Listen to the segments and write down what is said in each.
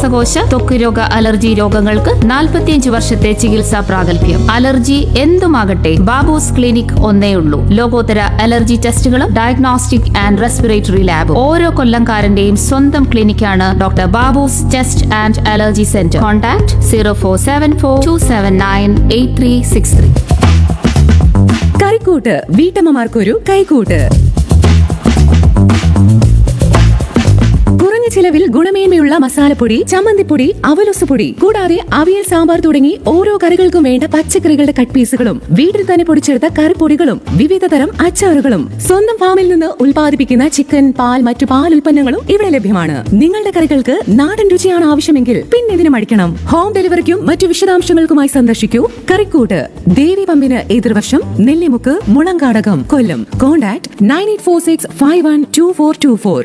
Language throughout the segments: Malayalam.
ശ്വാസകോശ ത്വക്ക് രോഗ അലർജി രോഗങ്ങൾക്ക് 45 വർഷത്തെ ചികിത്സാ പ്രാഗൽഭ്യം അലർജി എന്തുമാകട്ടെ ബാബൂസ് ക്ലിനിക് ഒന്നേ ഉള്ളൂ ലോകോത്തര അലർജി ടെസ്റ്റുകളും ഡയഗ്നോസ്റ്റിക് ആൻഡ് റെസ്പിറേറ്ററി ലാബും ഓരോ കൊല്ലംകാരന്റെയും സ്വന്തം ക്ലിനിക്കാണ് doctor Babu's test and allergy centre contact zero four seven four two seven nine eight three six three കറിക്കൂട്ട് വീട്ടമ്മമാർക്കൊരു കൈക്കൂട്ട് കുറഞ്ഞ ചിലവിൽ ഗുണമേന്മയുള്ള മസാലപ്പൊടി ചമ്മന്തിപ്പൊടി അവലൊസുപൊടി കൂടാതെ അവിയൽ സാമ്പാർ തുടങ്ങി ഓരോ കറികൾക്കും വേണ്ട പച്ചക്കറികളുടെ കട്ട് പീസുകളും വീട്ടിൽ തന്നെ പൊടിച്ചെടുത്ത കറിപ്പൊടികളും വിവിധ തരം അച്ചാറുകളും സ്വന്തം ഫാമിൽ നിന്ന് ഉൽപ്പാദിപ്പിക്കുന്ന ചിക്കൻ പാൽ മറ്റു പാൽ ഉൽപ്പന്നങ്ങളും ഇവിടെ ലഭ്യമാണ് നിങ്ങളുടെ കറികൾക്ക് നാടൻ രുചിയാണ് ആവശ്യമെങ്കിൽ പിന്നെ ഇതിന് മടിക്കണം ഹോം ഡെലിവറിക്കും മറ്റു വിശദാംശങ്ങൾക്കുമായി സന്ദർശിക്കൂ കറിക്കൂട്ട് ദേവി പമ്പിന് എതിർവശം Nellimukku Mulankadakam Kollam contact nine eight four six five one two four two four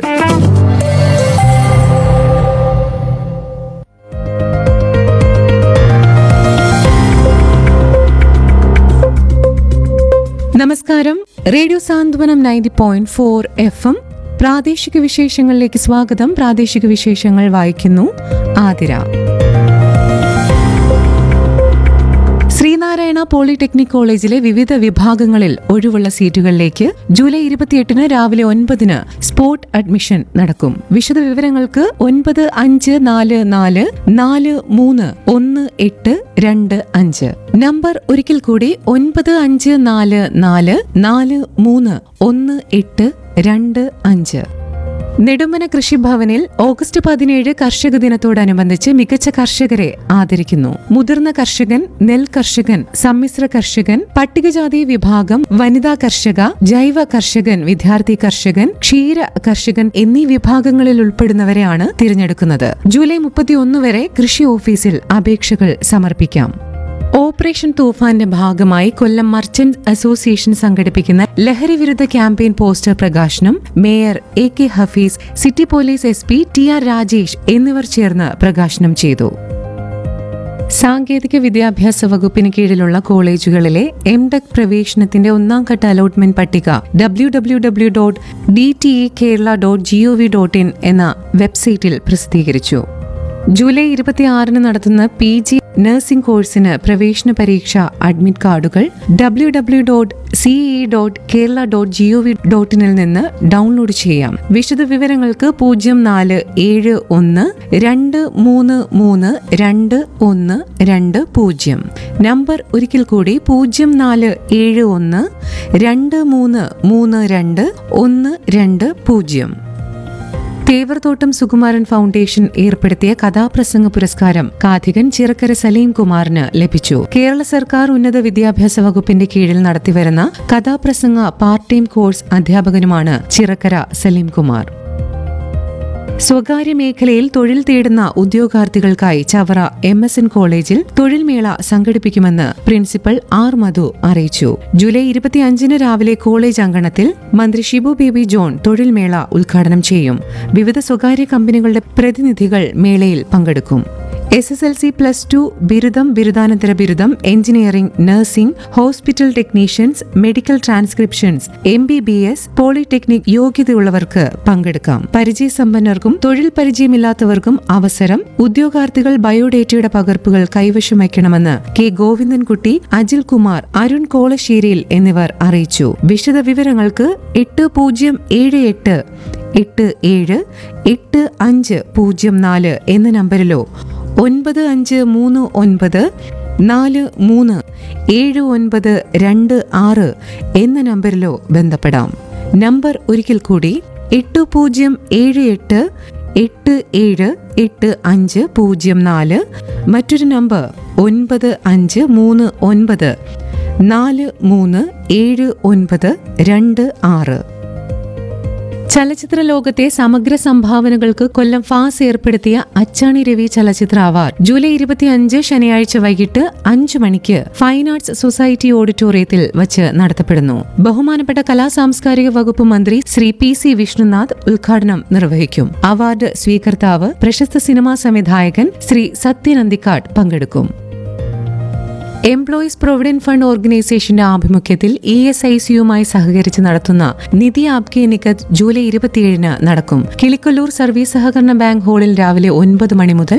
നമസ്കാരം radio Santhwanam ninety point four F M പ്രാദേശിക വിശേഷങ്ങളിലേക്ക് സ്വാഗതം പ്രാദേശിക വിശേഷങ്ങൾ വായിക്കുന്നു ആതിര ശ്രീനാരായണ പോളിടെക്നിക് കോളേജിലെ വിവിധ വിഭാഗങ്ങളിൽ ഒഴിവുള്ള സീറ്റുകളിലേക്ക് ജൂലൈ ഇരുപത്തിയെട്ടിന് രാവിലെ ഒൻപതിന് സ്പോട്ട് അഡ്മിഷൻ നടക്കും വിശദ വിവരങ്ങൾക്ക് ഒൻപത് അഞ്ച് നാല് നാല് നാല് മൂന്ന് ഒന്ന് എട്ട് രണ്ട് അഞ്ച് നമ്പർ ഒരിക്കൽ കൂടി ഒൻപത് അഞ്ച് നാല് നാല് നാല് മൂന്ന് ഒന്ന് എട്ട് രണ്ട് അഞ്ച് നെടുമന കൃഷിഭവനിൽ ഓഗസ്റ്റ് പതിനേഴ് കർഷക ദിനത്തോടനുബന്ധിച്ച് മികച്ച കർഷകരെ ആദരിക്കുന്നു മുതിർന്ന കർഷകൻ നെൽ കർഷകൻ സമ്മിശ്ര കർഷകൻ പട്ടികജാതി വിഭാഗം വനിതാ കർഷക ജൈവ കർഷകൻ വിദ്യാർത്ഥി കർഷകൻ ക്ഷീര കർഷകൻ എന്നീ വിഭാഗങ്ങളിൽ ഉൾപ്പെടുന്നവരെയാണ് തിരഞ്ഞെടുക്കുന്നത് ജൂലൈ മുപ്പത്തിയൊന്ന് വരെ കൃഷി ഓഫീസിൽ അപേക്ഷകൾ സമർപ്പിക്കാം ഓപ്പറേഷൻ തൂഫാന്റെ ഭാഗമായി കൊല്ലം മർച്ചന്റ് അസോസിയേഷൻ സംഘടിപ്പിക്കുന്ന ലഹരി വിരുദ്ധ ക്യാമ്പയിൻ പോസ്റ്റർ പ്രകാശനം mayor A K Hafeez city police S P T R Rajesh എന്നിവർ ചേർന്ന് പ്രകാശനം ചെയ്തു സാങ്കേതിക വിദ്യാഭ്യാസ വകുപ്പിന് കീഴിലുള്ള കോളേജുകളിലെ എം ടെക് പ്രവേശനത്തിന്റെ ഒന്നാം ഘട്ട അലോട്ട്മെന്റ് പട്ടിക W W W dot D T E Kerala dot G O V dot in എന്ന വെബ്സൈറ്റിൽ പ്രസിദ്ധീകരിച്ചു ജൂലൈ ഇരുപത്തിയാറിന് നടത്തുന്ന പി ജി നഴ്സിംഗ് കോഴ്സിന് പ്രവേശന പരീക്ഷ അഡ്മിറ്റ് കാർഡുകൾ W W dot C E dot Kerala dot G O V dot ഇനിൽ നിന്ന് ഡൗൺലോഡ് ചെയ്യാം വിശദ വിവരങ്ങൾക്ക് പൂജ്യം നാല് ഏഴ് ഒന്ന് രണ്ട് മൂന്ന് മൂന്ന് രണ്ട് ഒന്ന് രണ്ട് പൂജ്യം നമ്പർ ഒരിക്കൽ കൂടി പൂജ്യം നാല് ഏഴ് ഒന്ന് രണ്ട് മൂന്ന് മൂന്ന് രണ്ട് ഒന്ന് രണ്ട് പൂജ്യം തേവർത്തോട്ടം സുകുമാരൻ ഫൗണ്ടേഷൻ ഏർപ്പെടുത്തിയ കഥാപ്രസംഗ പുരസ്കാരം കാഥികൻ ചിറക്കര സലീം കുമാറിന് ലഭിച്ചു കേരള സർക്കാർ ഉന്നത വിദ്യാഭ്യാസ വകുപ്പിന്റെ കീഴിൽ നടത്തിവരുന്ന കഥാപ്രസംഗ പാർട്ട് ടൈം കോഴ്സ് അധ്യാപകനുമാണ് ചിറക്കര സലീം കുമാർ സ്വകാര്യ മേഖലയിൽ തൊഴിൽ തേടുന്ന ഉദ്യോഗാർത്ഥികൾക്കായി Chavara M S N college തൊഴിൽ മേള സംഘടിപ്പിക്കുമെന്ന് പ്രിൻസിപ്പൽ ആർ മധു അറിയിച്ചു ജൂലൈ ഇരുപത്തിയഞ്ചിന് രാവിലെ കോളേജ് അങ്കണത്തിൽ മന്ത്രി ഷിബു ബേബി ജോൺ തൊഴിൽ മേള ഉദ്ഘാടനം ചെയ്യും വിവിധ സ്വകാര്യ കമ്പനികളുടെ പ്രതിനിധികൾ മേളയിൽ പങ്കെടുക്കും S S L C plus two ബിരുദം ബിരുദാനന്തര ബിരുദം engineering nursing hospital technicians medical transcriptions M B B S polytechnic യോഗ്യതയുള്ളവർക്ക് പങ്കെടുക്കാം പരിചയസമ്പന്നർക്കും തൊഴിൽ പരിചയമില്ലാത്തവർക്കും അവസരം ഉദ്യോഗാർത്ഥികൾ ബയോഡേറ്റയുടെ പകർപ്പുകൾ കൈവശം വയ്ക്കണമെന്ന് കെ ഗോവിന്ദൻകുട്ടി അജിൽ കുമാർ അരുൺ കോളശ്ശേരിയിൽ എന്നിവർ അറിയിച്ചു വിശദ വിവരങ്ങൾക്ക് എട്ട് പൂജ്യം ഏഴ് എട്ട് എട്ട് ഏഴ് എട്ട് അഞ്ച് പൂജ്യം നാല് എന്ന നമ്പറിലോ ഒൻപത് അഞ്ച് മൂന്ന് ഒൻപത് നാല് മൂന്ന് ഏഴ് ഒൻപത് രണ്ട് ആറ് എന്ന നമ്പറിലോ ബന്ധപ്പെടാം നമ്പർ ഒരിക്കൽ കൂടി എട്ട് പൂജ്യം ഏഴ് എട്ട് എട്ട് ഏഴ് എട്ട് അഞ്ച് പൂജ്യം നാല് മറ്റൊരു നമ്പർ ഒൻപത് അഞ്ച് മൂന്ന് ഒൻപത് നാല് മൂന്ന് ഏഴ് ഒൻപത് രണ്ട് ആറ് ചലച്ചിത്ര ലോകത്തെ സമഗ്ര സംഭാവനകൾക്ക് കൊല്ലം ഫാസ് ഏർപ്പെടുത്തിയ അച്ചാണി രവി ചലച്ചിത്ര അവാർഡ് ജൂലൈ ഇരുപത്തിയഞ്ച് ശനിയാഴ്ച വൈകിട്ട് അഞ്ചു മണിക്ക് ഫൈൻ ആർട്സ് സൊസൈറ്റി ഓഡിറ്റോറിയത്തിൽ വച്ച് നടത്തപ്പെടുന്നു ബഹുമാനപ്പെട്ട കലാ സാംസ്കാരിക വകുപ്പ് മന്ത്രി ശ്രീ പി സി വിഷ്ണുനാഥ് ഉദ്ഘാടനം നിർവഹിക്കും അവാർഡ് സ്വീകർത്താവ് പ്രശസ്ത സിനിമാ സംവിധായകൻ ശ്രീ സത്യനന്ദിക്കാട് പങ്കെടുക്കും എംപ്ലോയീസ് പ്രൊവിഡന്റ് ഫണ്ട് ഓർഗനൈസേഷന്റെ ആഭിമുഖ്യത്തിൽ ഇ എസ് ഐ സിയുമായി സഹകരിച്ച് നടത്തുന്ന നിധി ആപ്കെ നികത് ജൂലൈ ഇരുപത്തിയേഴിന് നടക്കും കിളിക്കൊല്ലൂർ സർവീസ് സഹകരണ ബാങ്ക് ഹാളിൽ രാവിലെ ഒൻപത് മണി മുതൽ